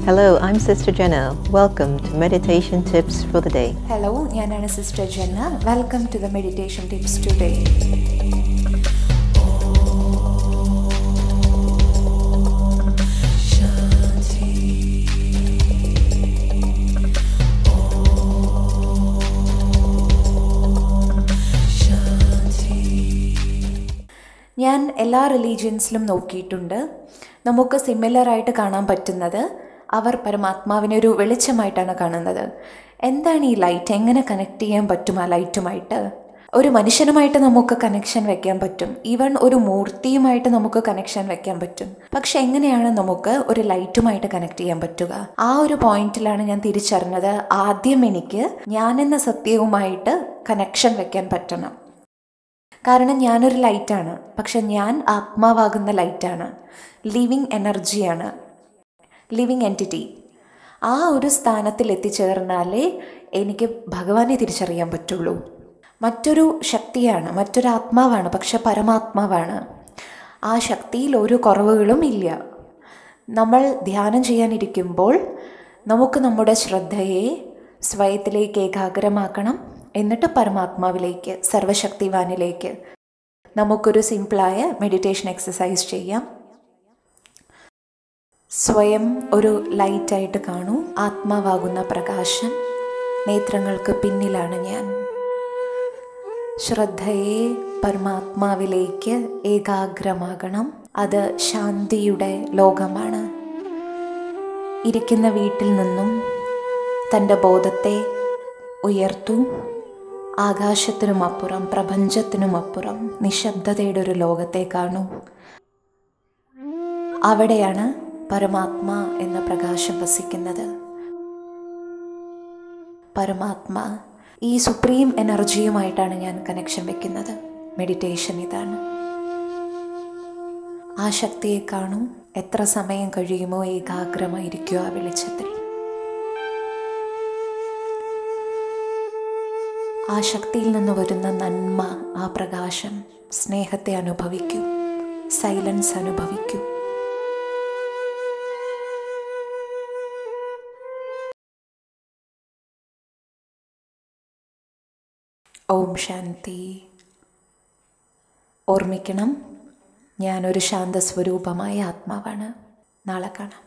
Hello, I'm Sister Jenna. Welcome to Meditation Tips for the Day. Hello ഞാനാണ് sister Jenna welcome to the meditation tips today ഞാൻ എല്ലാ റിലീജിയൻസിലും നോക്കിയിട്ടുണ്ട് നമുക്ക് similar ആയിട്ട് കാണാൻ പറ്റുന്നത് അവർ പരമാത്മാവിനെ ഒരു വെളിച്ചമായിട്ടാണ് കാണുന്നത് എന്താണ് ഈ ലൈറ്റ് എങ്ങനെ കണക്ട് ചെയ്യാൻ പറ്റും ആ ലൈറ്റുമായിട്ട് ഒരു മനുഷ്യനുമായിട്ട് നമുക്ക് കണക്ഷൻ വെക്കാൻ പറ്റും ഈവൻ ഒരു മൂർത്തിയുമായിട്ട് നമുക്ക് കണക്ഷൻ വെക്കാൻ പറ്റും പക്ഷെ എങ്ങനെയാണ് നമുക്ക് ഒരു ലൈറ്റുമായിട്ട് കണക്ട് ചെയ്യാൻ പറ്റുക ആ ഒരു പോയിന്റിലാണ് ഞാൻ തിരിച്ചറിഞ്ഞത് ആദ്യം എനിക്ക് ഞാനെന്ന സത്യവുമായിട്ട് കണക്ഷൻ വെക്കാൻ പറ്റണം കാരണം ഞാനൊരു ലൈറ്റാണ് പക്ഷെ ഞാൻ ആത്മാവാകുന്ന ലൈറ്റാണ് ലിവിങ് എനർജിയാണ് ലിവിങ് എൻറ്റിറ്റി ആ ഒരു സ്ഥാനത്തിൽ എത്തിച്ചേർന്നാലേ എനിക്ക് ഭഗവാനെ തിരിച്ചറിയാൻ പറ്റുള്ളൂ മറ്റൊരു ശക്തിയാണ് മറ്റൊരു ആത്മാവാണ് പക്ഷെ പരമാത്മാവാണ് ആ ശക്തിയിൽ ഒരു കുറവുകളും ഇല്ല നമ്മൾ ധ്യാനം ചെയ്യാനിരിക്കുമ്പോൾ നമുക്ക് നമ്മുടെ ശ്രദ്ധയെ സ്വയത്തിലേക്ക് ഏകാഗ്രമാക്കണം എന്നിട്ട് പരമാത്മാവിലേക്ക് സർവശക്തിവാനിലേക്ക് നമുക്കൊരു സിമ്പിളായ മെഡിറ്റേഷൻ എക്സസൈസ് ചെയ്യാം സ്വയം ഒരു ലൈറ്റായിട്ട് കാണൂ ആത്മാവാകുന്ന പ്രകാശം നേത്രങ്ങൾക്ക് പിന്നിലാണ് ഞാൻ ശ്രദ്ധയെ പരമാത്മാവിലേക്ക് ഏകാഗ്രമാകണം അത് ശാന്തിയുടെ ലോകമാണ് ഇരിക്കുന്ന വീട്ടിൽ നിന്നും തൻ്റെ ബോധത്തെ ഉയർത്തു ആകാശത്തിനുമപ്പുറം പ്രപഞ്ചത്തിനുമപ്പുറം നിശബ്ദതയുടെ ഒരു ലോകത്തെ കാണൂ അവിടെയാണ് പരമാത്മാ എന്ന പ്രകാശം വസിക്കുന്നത് പരമാത്മാ ഈ സുപ്രീം എനർജിയുമായിട്ടാണ് ഞാൻ കണക്ഷൻ വെക്കുന്നത് മെഡിറ്റേഷൻ ഇതാണ് ആ ശക്തിയെ കാണൂ എത്ര സമയം കഴിയുമോ ഏകാഗ്രമായിരിക്കുമോ ആ വെളിച്ചത്തിൽ ആ ശക്തിയിൽ നിന്ന് വരുന്ന നന്മ ആ പ്രകാശം സ്നേഹത്തെ അനുഭവിക്കൂ സൈലൻസ് അനുഭവിക്കൂ ഓം ശാന്തി ഓർമ്മിക്കണം ഞാനൊരു ശാന്തസ്വരൂപമായ ആത്മാവാണ് നാളെ കാണാം